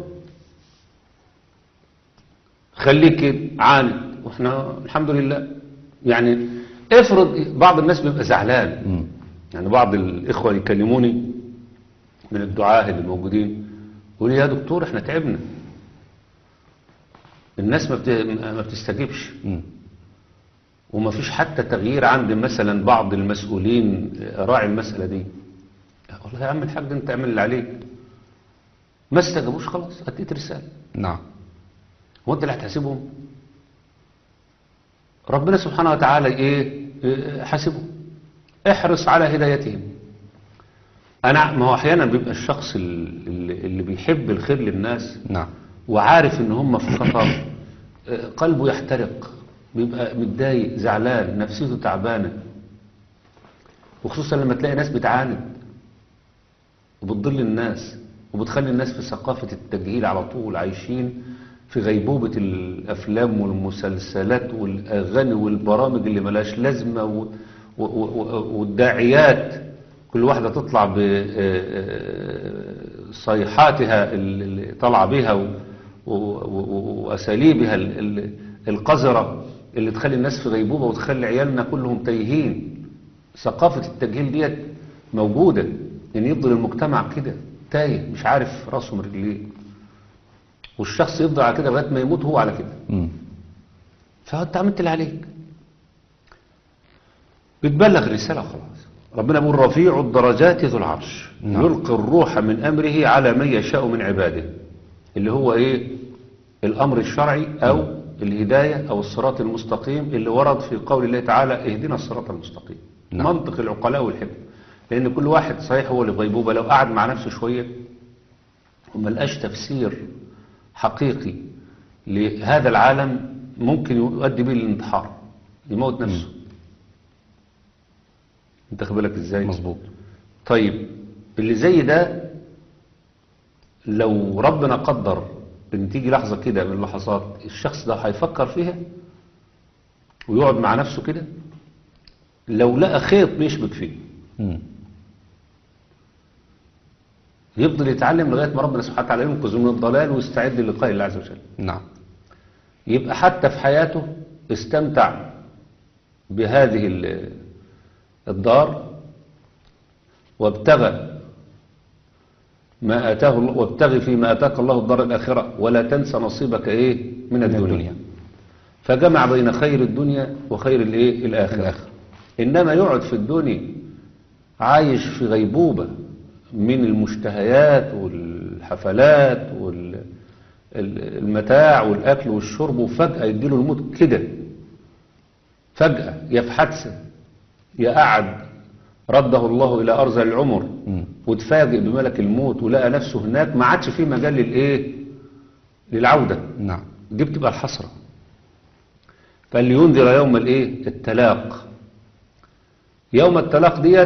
خليك كده عاند واحنا الحمد لله يعني افرض بعض الناس بيبقى زعلان مم. يعني بعض الإخوة يكلموني من الدعاة اللي موجودين يقول لي يا دكتور احنا تعبنا الناس ما بت- ما بتستجيبش مم. وما فيش حتى تغيير عند مثلا بعض المسؤولين راعي المسألة دي والله يا عم الحاج انت اعمل اللي عليك ما استجابوش خلاص اديت رسالة نعم هو انت اللي هتحاسبهم ربنا سبحانه وتعالى ايه إيه، حاسبهم احرص على هدايتهم انا ما هو احيانا بيبقى الشخص ال- اللي, اللي بيحب الخير للناس نعم وعارف ان هم في خطر آه، قلبه يحترق بيبقى متضايق زعلان نفسيته تعبانه وخصوصا لما تلاقي ناس بتعاند وبتضل الناس وبتخلي الناس في ثقافة التجهيل على طول عايشين في غيبوبة الأفلام والمسلسلات والأغاني والبرامج اللي ملاش لازمة و- و- و- والداعيات كل واحدة تطلع بصيحاتها اللي طالعة بها و- و- و- وأساليبها ال- ال- القذرة اللي تخلي الناس في غيبوبة وتخلي عيالنا كلهم تايهين ثقافة التجهيل ديت موجودة ان يفضل المجتمع كده تايه مش عارف راسه من رجليه والشخص يفضل على كده لغايه ما يموت هو على كده مم. فانت عملت اللي عليك بتبلغ الرساله خلاص ربنا بيقول رفيع الدرجات ذو العرش نعم. يلقي الروح من امره على من يشاء من عباده اللي هو ايه الامر الشرعي او الهدايه او الصراط المستقيم اللي ورد في قول الله تعالى اهدنا الصراط المستقيم نعم. منطق العقلاء والحكمه لان كل واحد صحيح هو اللي في غيبوبه لو قعد مع نفسه شويه وما لقاش تفسير حقيقي لهذا العالم ممكن يؤدي به للانتحار يموت نفسه انت خد بالك ازاي مظبوط طيب اللي زي ده لو ربنا قدر ان تيجي لحظة كده من اللحظات الشخص ده هيفكر فيها ويقعد مع نفسه كده لو لقى خيط بيشبك فيه مم. يفضل يتعلم لغاية ما ربنا سبحانه وتعالى ينقذه من الضلال ويستعد للقاء الله عز وجل نعم يبقى حتى في حياته استمتع بهذه ال- الدار وابتغى ما آتاه الله وابتغي فيما آتاك الله الدار الآخرة ولا تنسى نصيبك إيه من الدنيا, الدنيا. فجمع بين خير الدنيا وخير الإيه الآخرة الآخرة. إنما يقعد في الدنيا عايش في غيبوبة من المشتهيات والحفلات والمتاع والأكل والشرب وفجأة يديله الموت كده فجأة يا في حادثة يا قعد رده الله إلى أرذل العمر مم. وتفاجئ بملك الموت ولقى نفسه هناك ما عادش فيه مجال للإيه للعودة نعم دي بتبقى الحسرة فلينذر يوم الايه التلاق يوم التلاق ديت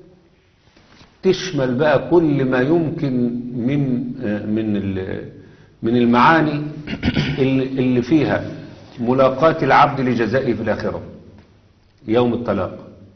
تشمل بقى كل ما يمكن من آه، من ال- من المعاني اللي اللي فيها ملاقاة العبد لجزائه في الآخرة يوم التلاق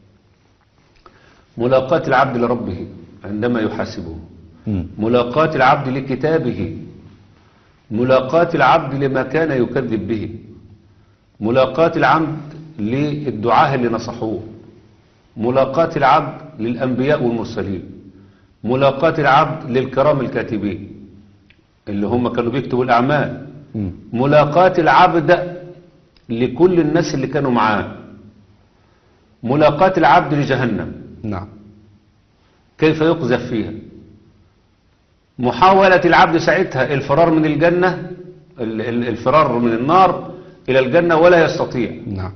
ملاقاة العبد لربه عندما يحاسبه مم. ملاقاة العبد لكتابه ملاقاة العبد لما كان يكذب به ملاقاة العبد للدعاة اللي نصحوه ملاقاة العبد للأنبياء والمرسلين ملاقاة العبد للكرام الكاتبين اللي هم كانوا بيكتبوا الأعمال مم. ملاقاة العبد لكل الناس اللي كانوا معاه ملاقاة العبد لجهنم نعم كيف يقذف فيها محاولة العبد ساعتها الفرار من الجنة ال- ال- الفرار من النار إلى الجنة ولا يستطيع نعم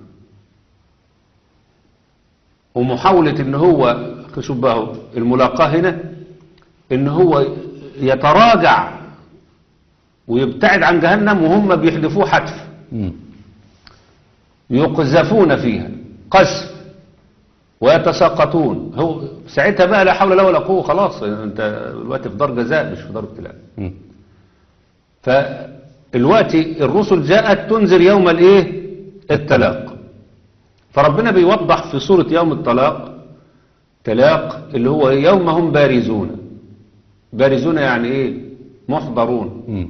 ومحاولة ان هو شوف بقى اهو، الملاقاة هنا ان هو يتراجع ويبتعد عن جهنم وهم بيحدفوه حتف مم. يقذفون فيها قذف ويتساقطون هو ساعتها بقى لا حول له ولا قوة خلاص انت دلوقتي في دار جزاء مش في دار ابتلاء مم. فالوقت الرسل جاءت تنذر يوم الايه التلاق فربنا بيوضح في سورة يوم الطلاق تلاق اللي هو يوم هم بارزون بارزون يعني ايه محضرون مم.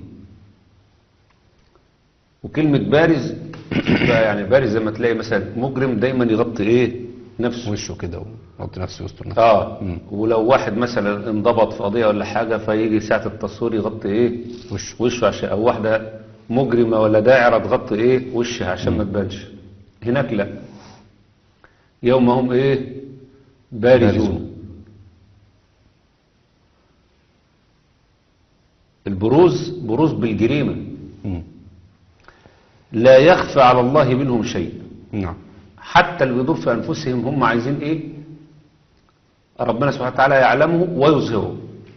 وكلمة بارز بقى يعني بارز لما تلاقي مثلا مجرم دايما يغطي ايه نفسه وشه كده ويحط نفسه وسط نفسه اه مم. ولو واحد مثلا انضبط في قضية ولا حاجة فيجي ساعة التصوير يغطي ايه وشه وشه عشان او واحدة مجرمة ولا داعرة تغطي ايه وشها عشان ما تبانش هناك لا يوم هم ايه بارزون بارزون. البروز بروز بالجريمة مم. لا يخفى على الله منهم شيء نعم حتى اللي بيدور في أنفسهم هم عايزين إيه ربنا سبحانه وتعالى يعلمه ويظهره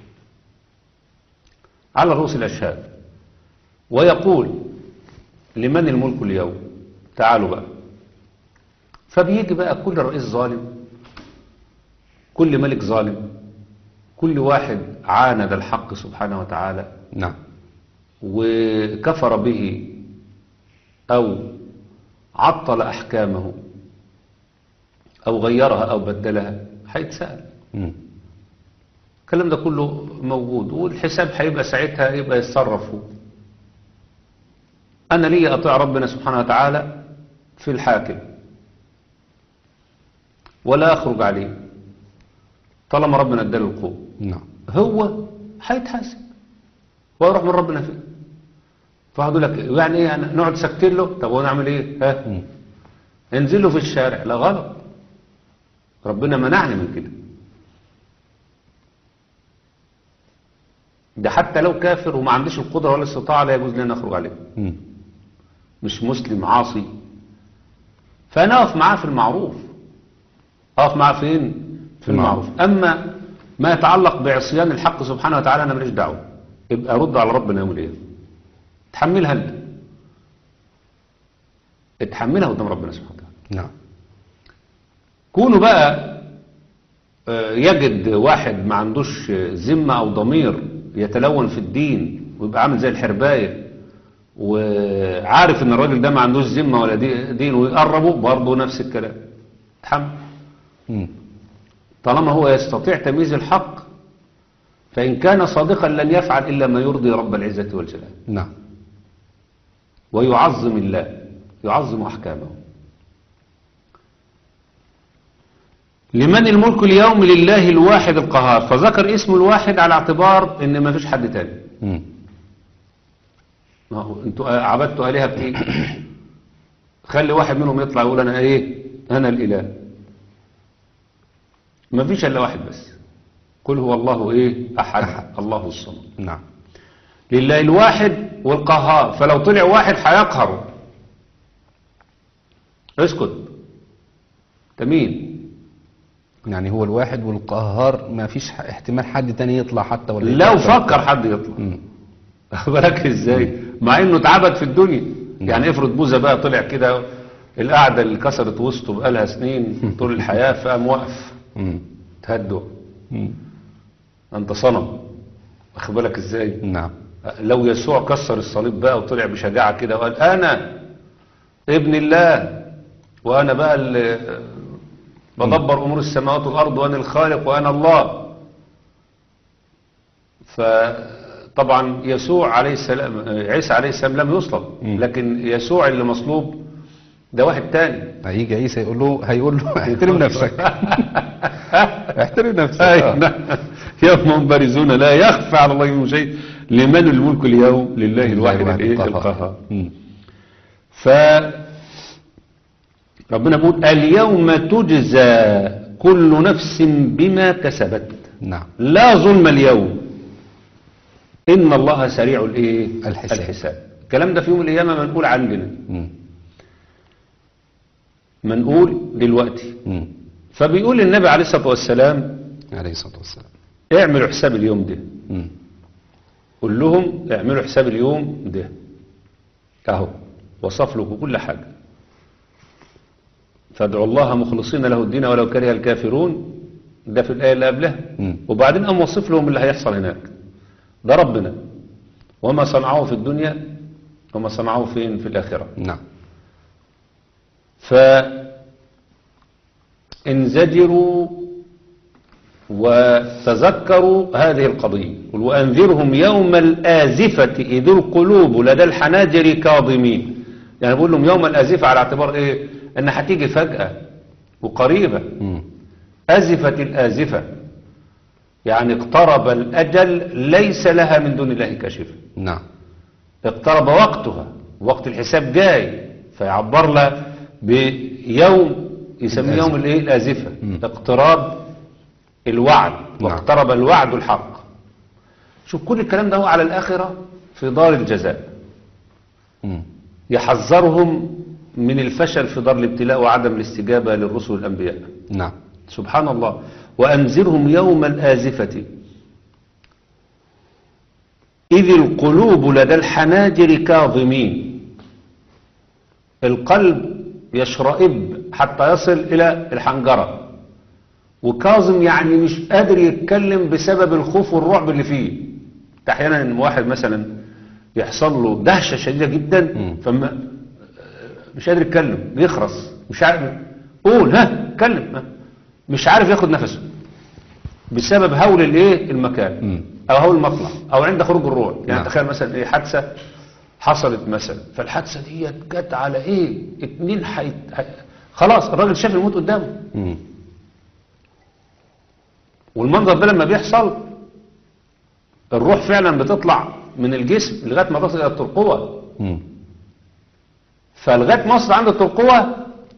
على رؤوس الأشهاد ويقول لمن الملك اليوم تعالوا بقى فبيجي بقى كل رئيس ظالم كل ملك ظالم كل واحد عاند الحق سبحانه وتعالى نعم وكفر به أو عطل أحكامه أو غيرها أو بدلها هيتسأل مم. الكلام ده كله موجود والحساب هيبقى ساعتها يبقى يتصرف هو. أنا لي أطيع ربنا سبحانه وتعالى في الحاكم ولا أخرج عليه طالما ربنا اداله القوة نعم هو هيتحاسب ويروح من ربنا فيه فهقول لك يعني ايه يعني نقعد ساكتين له طب ونعمل ايه ها مم. انزل له في الشارع لا غلط ربنا منعني من كده ده حتى لو كافر وما عنديش القدرة ولا الاستطاعة لا يجوز لنا نخرج عليه مم. مش مسلم عاصي فانا اقف معاه في المعروف اقف معاه فين في المعروف اما ما يتعلق بعصيان الحق سبحانه وتعالى انا ماليش دعوه يبقى رد على ربنا يوم القيامه تحملها انت اتحملها قدام ربنا سبحانه وتعالى نعم كونه بقى آه، يجد واحد ما عندوش ذمة أو ضمير يتلون في الدين ويبقى عامل زي الحرباية وعارف ان الراجل ده ما عندوش ذمة ولا دي- دين ويقربه برضه نفس الكلام تحمل مم. طالما هو يستطيع تمييز الحق فإن كان صادقا لن يفعل إلا ما يرضي رب العزة والجلال نعم ويعظم الله يعظم أحكامه لمن الملك اليوم لله الواحد القهار فذكر اسم الواحد على اعتبار ان ما فيش حد تاني مم. ما هو انتوا عبدتوا آلهة كتير خلي واحد منهم يطلع يقول انا ايه انا الاله ما فيش الا واحد بس قل هو الله ايه احد, أحد. الله الصمد نعم لله الواحد والقهار فلو طلع واحد هيقهره اسكت تمين يعني هو الواحد والقهار ما فيش ح- احتمال حد تاني يطلع حتى ولا لو يفكر. فكر حد يطلع مم. بالك ازاي مع انه اتعبد في الدنيا يعني افرض بوزة بقى طلع كده القعدة اللي كسرت وسطه بقالها سنين طول الحياة فقام واقف مم. تهدوا مم. انت صنم واخد بالك ازاي نعم لو يسوع كسر الصليب بقى وطلع بشجاعة كده وقال انا ابن الله وانا بقى اللي بدبر امور السماوات والارض وانا الخالق وانا الله فطبعا يسوع عليه السلام عيسى عليه السلام لم يصلب مم. لكن يسوع اللي مصلوب ده واحد تاني هيجي عيسى يقول له هيقول له احترم نفسك احترم نفسك أي آه. نعم. يوم هم بارزون لا يخفى على الله منهم شيء لمن الملك اليوم لله الواحد الإيه؟ القهار مم. ف ربنا بيقول اليوم تجزى كل نفس بما كسبت نعم لا ظلم اليوم إن الله سريع الايه الحساب. الحساب الكلام ده في يوم القيامة منقول عندنا مم. ما نقول دلوقتي مم. فبيقول النبي عليه الصلاة والسلام عليه الصلاة والسلام اعملوا حساب اليوم ده مم. قول لهم اعملوا حساب اليوم ده اهو وصف لكم كل حاجة فادعوا الله مخلصين له الدين ولو كره الكافرون ده في الآية اللي قبلها مم. وبعدين قام وصف لهم اللي هيحصل هناك ده ربنا وما صنعوه في الدنيا وما صنعوه فين في الآخرة نعم فانزجروا وتذكروا هذه القضية قل وأنذرهم يوم الآزفة إذ القلوب لدى الحناجر كاظمين يعني بقول لهم يوم الآزفة على اعتبار إيه أن هتيجي فجأة وقريبة مم. أزفت الآزفة يعني اقترب الأجل ليس لها من دون الله كاشفة نعم اقترب وقتها وقت الحساب جاي فيعبر لها بيوم يسميه الآزفة. يوم الايه الآزفة مم. اقتراب الوعد نعم. واقترب الوعد الحق شوف كل الكلام ده هو على الآخرة في دار الجزاء مم. يحذرهم من الفشل في دار الابتلاء وعدم الاستجابة للرسل والأنبياء نعم سبحان الله وأنذرهم يوم الآزفة إذ القلوب لدى الحناجر كاظمين القلب يشرئب حتى يصل إلى الحنجرة وكاظم يعني مش قادر يتكلم بسبب الخوف والرعب اللي فيه أحيانا واحد مثلا يحصل له دهشة شديدة جدا مم. فما مش قادر يتكلم بيخرس مش عارف قول ها اتكلم ها. مش عارف ياخد نفسه بسبب هول الايه المكان مم. او هول المطلع او عند خروج الروح يعني نعم. تخيل مثلا ايه حادثه حصلت مثلا فالحادثه ديت جت على ايه اتنين حي... حي... خلاص الراجل شاف الموت قدامه مم. والمنظر ده لما بيحصل الروح فعلا بتطلع من الجسم لغايه ما تصل الى الترقوه مم. فلغايه ما وصل عند الترقوه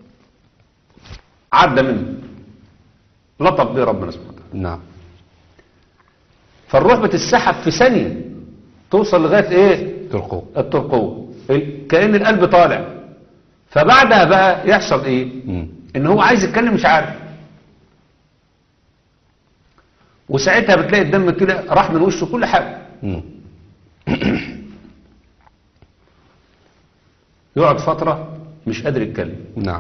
عدى منه لطف بيه ربنا سبحانه وتعالى نعم فالروح بتتسحب في ثانيه توصل لغايه ايه ترقوه الترقوه ال- كأن القلب طالع فبعدها بقى يحصل ايه مم. ان هو عايز يتكلم مش عارف وساعتها بتلاقي الدم كده راح من وشه كل حاجه مم. يقعد فتره مش قادر يتكلم نعم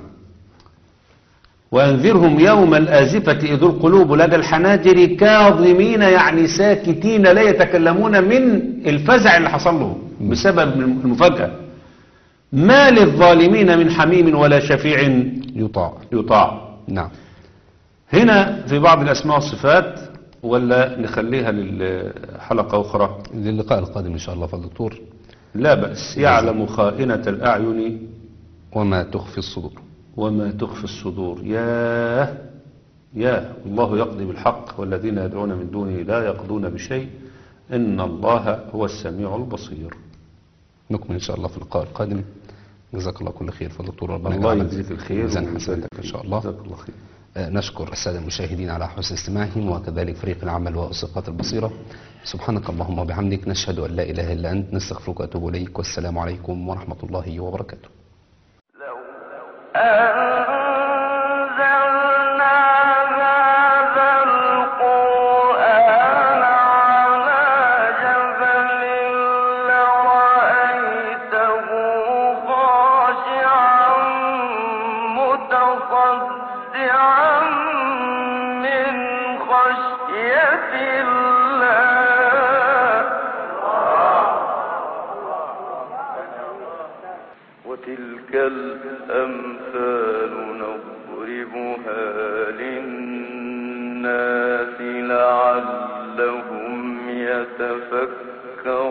وأنذرهم يوم الآزفة إذ القلوب لدى الحناجر كاظمين يعني ساكتين لا يتكلمون من الفزع اللي حصل لهم بسبب المفاجأة ما للظالمين من حميم ولا شفيع يطاع يطاع نعم هنا في بعض الأسماء والصفات ولا نخليها للحلقة أخرى للقاء القادم إن شاء الله فالدكتور لا بأس يعلم خائنة الأعين وما تخفي الصدور وما تخفي الصدور ياه ياه الله يقضي بالحق والذين يدعون من دونه لا يقضون بشيء إن الله هو السميع البصير نكمل إن شاء الله في اللقاء القادم جزاك الله كل خير فالدكتور ربنا الله يجعلك يجزيك الخير ميزان ويجزيك حسناتك إن شاء الله جزاك الله خير آه، نشكر السادة المشاهدين على حسن استماعهم وكذلك فريق العمل وأسقاط البصيرة سبحانك اللهم وبحمدك نشهد أن لا إله إلا أنت نستغفرك وأتوب إليك والسلام عليكم ورحمة الله وبركاته أنزلنا هذا القرآن على جبل لرأيته خاشعا متصدعا من خشية الله وتلك الأمثال نضربها للناس لعلهم يتفكرون